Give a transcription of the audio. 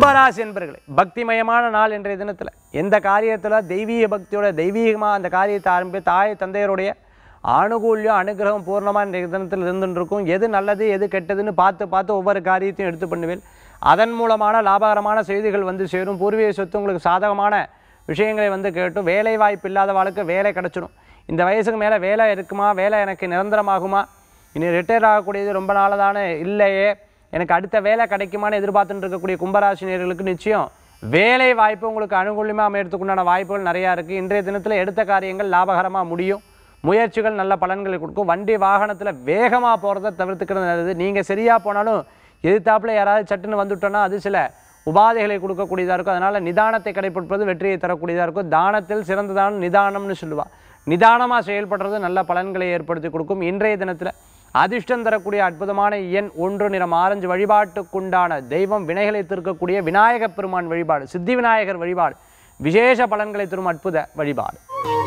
கும்பராசி என்பர்களே பக்திமயமான நாள் இன்றைய தினத்தில் எந்த காரியத்தில் தெய்வீக பக்தியோட தெய்வீகமாக அந்த காரியத்தை ஆரம்பி தாய் தந்தையருடைய ஆணுகூல்யம் அனுகிரகம் பூர்ணமாக இன்றைய தினத்தில் இருந்துட்டு இருக்கும் எது நல்லது எது கெட்டதுன்னு பார்த்து பார்த்து ஒவ்வொரு காரியத்தையும் எடுத்து பண்ணுவேன் அதன் மூலமான லாபகரமான செய்திகள் வந்து சேரும் பூர்வீக சொத்து உங்களுக்கு சாதகமான விஷயங்களை வந்து கேட்டும் வேலை வாய்ப்பு இல்லாதவாளுக்கு வேலை கிடச்சிடும் இந்த வயசுக்கு மேலே வேலை இருக்குமா வேலை எனக்கு நிரந்தரமாகுமா இனி ரிட்டையர் ஆகக்கூடியது ரொம்ப நாளதான இல்லையே எனக்கு அடுத்த வேலை கிடைக்குமான்னு எதிர்பார்த்துட்டு இருக்கக்கூடிய கும்பராசினியர்களுக்கு நிச்சயம் வேலை வாய்ப்பு உங்களுக்கு அனுகூலியமாக அமையறதுக்குண்டான வாய்ப்புகள் நிறையா இருக்குது இன்றைய தினத்தில் எடுத்த காரியங்கள் லாபகரமாக முடியும் முயற்சிகள் நல்ல பலன்களை கொடுக்கும் வண்டி வாகனத்தில் வேகமாக போகிறத தவிர்த்துக்கிறது நல்லது நீங்கள் சரியாக போனாலும் எதிர்த்தாப்புல யாராவது சட்டுன்னு வந்துட்டோன்னா அது சில உபாதைகளை கொடுக்கக்கூடியதாக இருக்கும் அதனால் நிதானத்தை கடைப்பிடிப்பது வெற்றியை தரக்கூடியதாக இருக்கும் தானத்தில் சிறந்த தானம் நிதானம்னு சொல்லுவாள் நிதானமாக செயல்படுறது நல்ல பலன்களை ஏற்படுத்தி கொடுக்கும் இன்றைய தினத்தில் அதிர்ஷ்டம் தரக்கூடிய அற்புதமான எண் ஒன்று நிறம் ஆரஞ்சு வழிபாட்டுக்குண்டான தெய்வம் வினைகளை தீர்க்கக்கூடிய விநாயகப் பெருமான் வழிபாடு சித்தி விநாயகர் வழிபாடு விசேஷ பலன்களை தரும் அற்புத வழிபாடு